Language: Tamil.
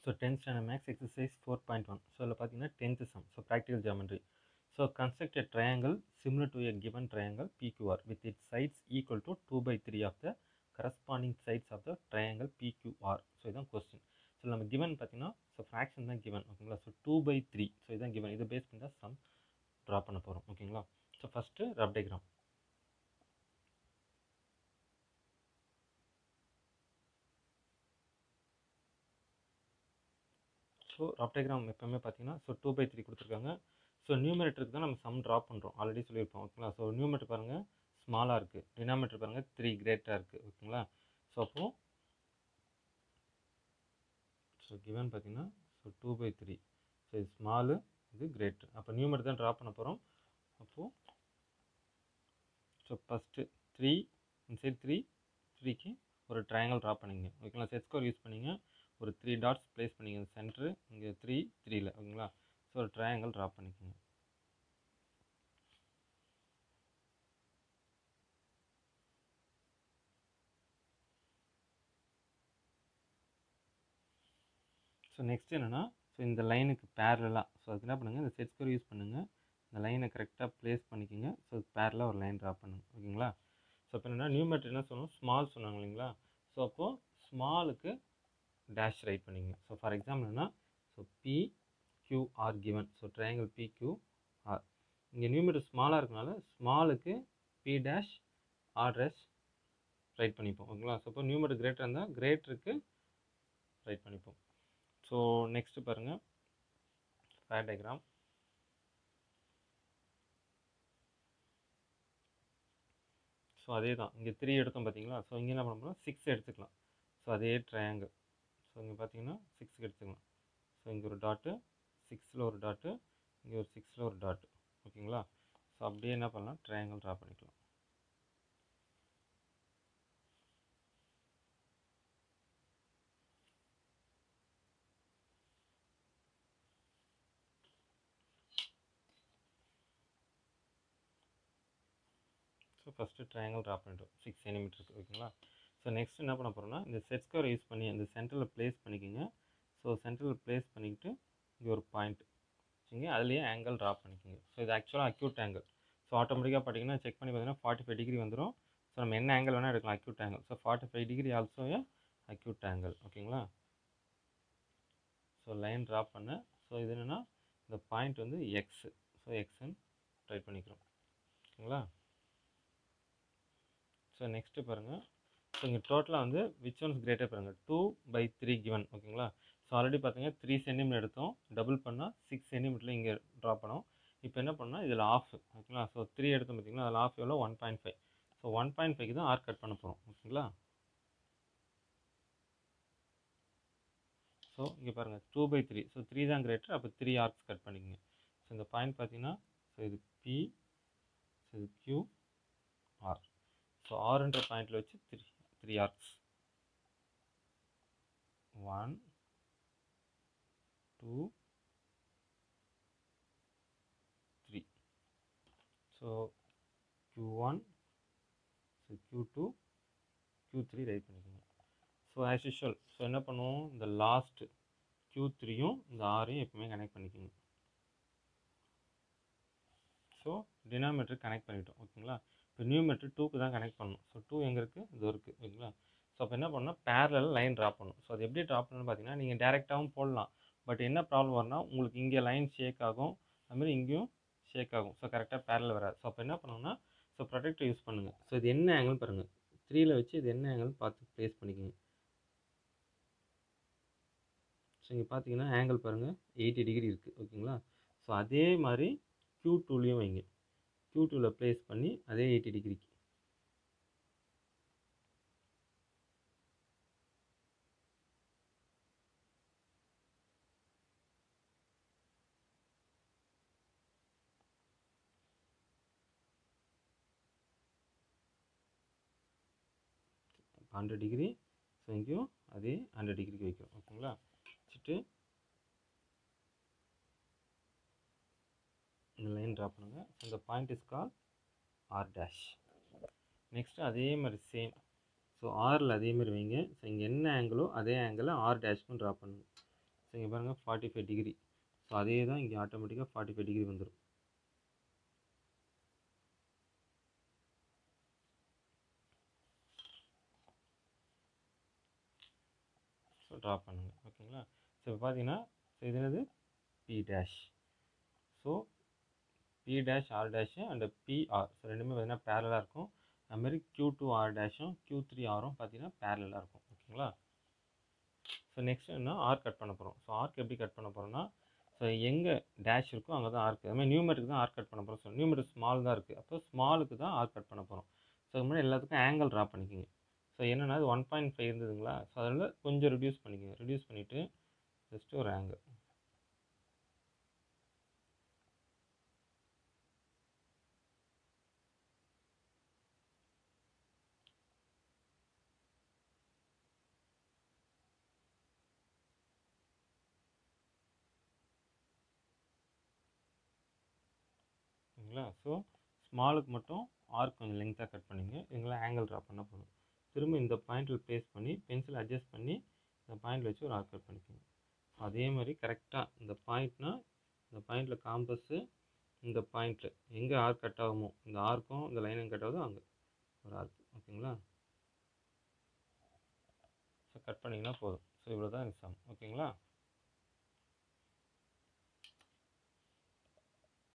so tenth standard maths exercise four point one so அதில் பார்த்தீங்கன்னா tenth sum so practical geometry so construct a triangle similar to a given triangle PQR with its sides equal to 2 by 3 of the corresponding sides of the triangle PQR so இதான் கொஸ்டின் ஸோ நம்ம கிவன் பார்த்தீங்கன்னா ஸோ ஃப்ராக்ஷன் தான் கிவன் ஓகேங்களா so two by three so இதான் கிவன் இதை பேஸ் பண்ணி தான் சம் ட்ரா பண்ண போகிறோம் ஓகேங்களா so first rough diagram so rough diagram எப்போவுமே பார்த்தீங்கன்னா ஸோ டூ பை த்ரீ கொடுத்துருக்காங்க ஸோ நியூமரேட்டருக்கு தான் நம்ம சம் ட்ரா பண்ணுறோம் ஆல்ரெடி சொல்லியிருப்போம் ஓகேங்களா ஸோ நியூமரேட்டர் பாருங்கள் ஸ்மாலாக இருக்குது டினாமேட்டர் பாருங்கள் த்ரீ கிரேட்டாக இருக்குது ஓகேங்களா ஸோ அப்போது ஸோ கிவன் பார்த்தீங்கன்னா so two by three so இது ஸ்மாலு இது கிரேட்டு அப்போ நியூமரேட்டர் தான் ட்ரா பண்ண போகிறோம் அப்போது ஸோ ஃபஸ்ட்டு த்ரீ இந்த சைடு த்ரீ த்ரீக்கு ஒரு ட்ரையாங்கிள் ட்ரா பண்ணிங்க ஓகேங்களா செட் ஸ்கோர் யூஸ் பண்ணிங்க ஒரு த்ரீ டாட்ஸ் ப்ளேஸ் பண்ணிங்க சென்ட்ரு இங்கே த்ரீ த்ரீல ஓகேங்களா ஸோ ஒரு ட்ரையாங்கிள் ட்ரா பண்ணிக்கோங்க ஸோ நெக்ஸ்ட் என்னென்னா ஸோ இந்த லைனுக்கு பேரலாக ஸோ அதுக்கு என்ன பண்ணுங்கள் இந்த செட் ஸ்கோர் யூஸ் பண்ணுங்கள் இந்த லைனை கரெக்டாக ப்ளேஸ் பண்ணிக்கோங்க ஸோ பேரலாக ஒரு லைன் ட்ரா பண்ணுங்க ஓகேங்களா ஸோ இப்போ என்னென்னா நியூமேட்டர் என்ன சொன்னோம் ஸ்மால் சொன்னாங்க இல்லைங்களா ஸோ அப்போது ஸ்மாலுக்கு டேஷ் ரைட் பண்ணிங்க ஸோ ஃபார் எக்ஸாம்பிள் என்ன so P QR given so triangle P QR இங்கே நியூமீட்டர் ஸ்மாலாக இருக்கனால ஸ்மாலுக்கு P dash R dash write பண்ணிப்போம் ஓகேங்களா ஸோ இப்போ நியூமீட்டர் கிரேட்டர் இருந்தால் கிரேட்டருக்கு ரைட் பண்ணிப்போம் ஸோ நெக்ஸ்ட்டு பாருங்கள் ஃபேர் டயக்ராம் ஸோ அதே தான் இங்கே த்ரீ எடுத்தோம் பார்த்தீங்களா ஸோ இங்கே என்ன பண்ண போகிறோம் சிக்ஸ் எடுத்துக்கலாம் ஸோ அதே ட்ரையாங்கிள் ஸோ இங்கே பார்த்தீங்கன்னா சிக்ஸுக்கு எடுத்துக்கலாம் ஸோ இங்கே ஒரு டாட்டு சிக்ஸில் ஒரு டாட்டு இங்கே ஒரு சிக்ஸில் ஒரு டாட்டு ஓகேங்களா ஸோ அப்படியே என்ன பண்ணலாம் ட்ரையாங்கிள் ட்ரா பண்ணிக்கலாம் ஸோ ஃபஸ்ட்டு ட்ரையாங்கிள் ட்ரா பண்ணிட்டோம் சிக்ஸ் சென்டிமீட்டருக்கு ஓகேங்களா ஸோ நெக்ஸ்ட் என்ன பண்ண போகிறோம்னா இந்த செட் ஸ்கோர் யூஸ் பண்ணி அந்த சென்டரில் ப்ளேஸ் பண்ணிக்கோங்க ஸோ சென்டரில் ப்ளேஸ் பண்ணிக்கிட்டு இங்கே ஒரு பாயிண்ட் வச்சுங்க அதுலேயே ஆங்கிள் ட்ரா பண்ணிக்கோங்க ஸோ இது ஆக்சுவலாக அக்யூட் ஆங்கிள் ஸோ ஆட்டோமேட்டிக்காக பார்த்தீங்கன்னா செக் பண்ணி பார்த்தீங்கன்னா ஃபார்ட்டி ஃபைவ் டிகிரி வந்துடும் ஸோ நம்ம என்ன ஆங்கிள் வேணால் எடுக்கலாம் acute angle so forty five degree also acute angle ஓகேங்களா ஸோ லைன் ட்ரா பண்ண ஸோ இது என்னென்னா இந்த பாயிண்ட் வந்து எக்ஸு ஸோ எக்ஸ்ன்னு ட்ரை பண்ணிக்கிறோம் ஓகேங்களா ஸோ நெக்ஸ்ட்டு பாருங்கள் ஸோ இங்கே டோட்டலாக வந்து விச் ஒன்ஸ் கிரேட்டர் பாருங்கள் டூ பை த்ரீ கிவன் ஓகேங்களா ஸோ ஆல்ரெடி பார்த்தீங்கன்னா த்ரீ சென்டிமீட்டர் எடுத்தோம் டபுள் பண்ணால் சிக்ஸ் சென்டிமீட்டரில் இங்கே ட்ரா பண்ணோம் இப்போ என்ன பண்ணால் இதில் ஆஃப் ஓகேங்களா ஸோ த்ரீ எடுத்தோம் பார்த்தீங்களா அதில் ஆஃப் எவ்வளோ one point five so one point ஃபைவ்க்கு தான் ஆர் கட் பண்ண போகிறோம் ஓகேங்களா ஸோ இங்கே பாருங்கள் two by three so three தான் கிரேட்டர் அப்போ த்ரீ ஆர்க்ஸ் கட் பண்ணிக்கங்க ஸோ இந்த பாயிண்ட் பார்த்தீங்கன்னா ஸோ இது பி ஸோ இது கியூ ஆர் ஸோ ஆறுன்ற பாயிண்டில் வச்சு three three arcs one two three so Q one so Q two Q three write பண்ணிக்கோங்க ஸோ ஆஸ் யூஷுவல் ஸோ என்ன பண்ணுவோம் இந்த லாஸ்ட்டு க்யூ த்ரீயும் இந்த ஆரையும் எப்பவுமே கனெக்ட் பண்ணிக்கோங்க ஸோ டினாமீட்டர் கனெக்ட் பண்ணிட்டோம் ஓகேங்களா இப்போ நியூமீட்டர் டூக்கு தான் கனெக்ட் பண்ணணும் ஸோ டூ எங்கே இருக்குது இது இருக்குது ஓகேங்களா ஸோ அப்போ என்ன பண்ணணும் பேரலில் லைன் ட்ரா பண்ணணும் ஸோ அது எப்படி ட்ரா பண்ணணும்னு பார்த்தீங்கன்னா நீங்கள் டேரெக்டாகவும் போடலாம் பட் என்ன ப்ராப்ளம் வரும்னா உங்களுக்கு இங்கே லைன் ஷேக் ஆகும் அதுமாதிரி இங்கேயும் ஷேக் ஆகும் ஸோ கரெக்டாக பேரலில் வராது ஸோ அப்போ என்ன பண்ணணும்னா ஸோ ப்ரொடெக்டர் யூஸ் பண்ணுங்கள் ஸோ இது என்ன ஆங்கிள் பாருங்கள் த்ரீயில் வச்சு இது என்ன ஆங்கிள் பார்த்து ப்ளேஸ் பண்ணிக்கோங்க ஸோ இங்கே பார்த்தீங்கன்னா ஆங்கிள் பாருங்கள் எயிட்டி டிகிரி இருக்குது ஓகேங்களா ஸோ அதே மாதிரி க்யூ டூலேயும் வைங்க க்யூ டூவில் ப்ளேஸ் பண்ணி அதே எயிட்டி டிகிரிக்கு ஹண்ட்ரட் டிகிரி ஸோ இங்கேயும் அதே ஹண்ட்ரட் டிகிரிக்கு வைக்கிறோம் ஓகேங்களா வச்சுட்டு இந்த லைன் ட்ரா பண்ணுங்கள் ஸோ இந்த point is call R dash next அதே மாதிரி சேம் ஸோ ஆரில் அதே மாதிரி வைங்க ஸோ இங்கே என்ன ஆங்கிளோ அதே ஆங்கிளில் ஆர் டேஷ்க்கும் ட்ரா பண்ணுங்க இங்கே பாருங்கள் ஃபார்ட்டி ஃபைவ் டிகிரி ஸோ அதே தான் இங்கே ஆட்டோமேட்டிக்காக ஃபார்ட்டி ஃபைவ் டிகிரி வந்துடும் ஸோ ட்ரா பண்ணுங்கள் ஓகேங்களா ஸோ இப்போ பார்த்தீங்கன்னா ஸோ இது என்னது P dash so P dash R dash and PR so ரெண்டுமே பார்த்தீங்கன்னா பேரலாக இருக்கும் அதுமாதிரி க்யூ டூ ஆர் டேஷும் க்யூ த்ரீ ஆரும் பார்த்தீங்கன்னா பேரலாக இருக்கும் ஓகேங்களா ஸோ நெக்ஸ்ட் என்ன ஆர் கட் பண்ண போகிறோம் ஸோ ஆர்க் எப்படி கட் பண்ண போகிறோம்னா ஸோ எங்கே டேஷ் இருக்கோ அங்கே தான் ஆர்க் அதுமாதிரி நியூமெட்ரிக் தான் ஆர்க் கட் பண்ண போகிறோம் ஸோ நியூமெட்ரிக் ஸ்மால் தான் இருக்குது அப்போ ஸ்மாலுக்கு தான் ஆர்க் கட் பண்ண போகிறோம் ஸோ அது மாதிரி எல்லாத்துக்கும் ஆங்கிள் ட்ரா பண்ணிக்கோங்க ஸோ என்னென்னா அது ஒன் பாயிண்ட் ஃபைவ் இருந்ததுங்களா ஸோ அதில் கொஞ்சம் ரிடியூஸ் பண்ணிக்கோங்க ரிடியூஸ் பண்ணிவிட்டு ஜஸ்ட்டு ஒரு ஆங்கிள் ஓகேங்களா ஸோ ஸ்மாலுக்கு மட்டும் ஆர்க் கொஞ்சம் லெங்க்த்தாக கட் பண்ணிங்க இதெல்லாம் ஆங்கிள் ட்ரா பண்ண போதும் திரும்ப இந்த பாயிண்டில் ப்ளேஸ் பண்ணி பென்சில் அட்ஜஸ்ட் பண்ணி இந்த பாயிண்டில் வச்சு ஒரு ஆர்க் கட் பண்ணிக்கோங்க அதே மாதிரி கரெக்டாக இந்த பாயிண்ட்னா இந்த பாயிண்டில் காம்பஸ்ஸு இந்த பாயிண்ட்டில் எங்கே ஆர்க் கட் ஆகுமோ இந்த ஆர்க்கும் இந்த லைனும் கட் ஆகுதோ அங்கே ஒரு ஆர்க் ஓகேங்களா ஸோ கட் பண்ணிங்கன்னா போதும் ஸோ இவ்வளோ தான் எக்ஸாம் ஓகேங்களா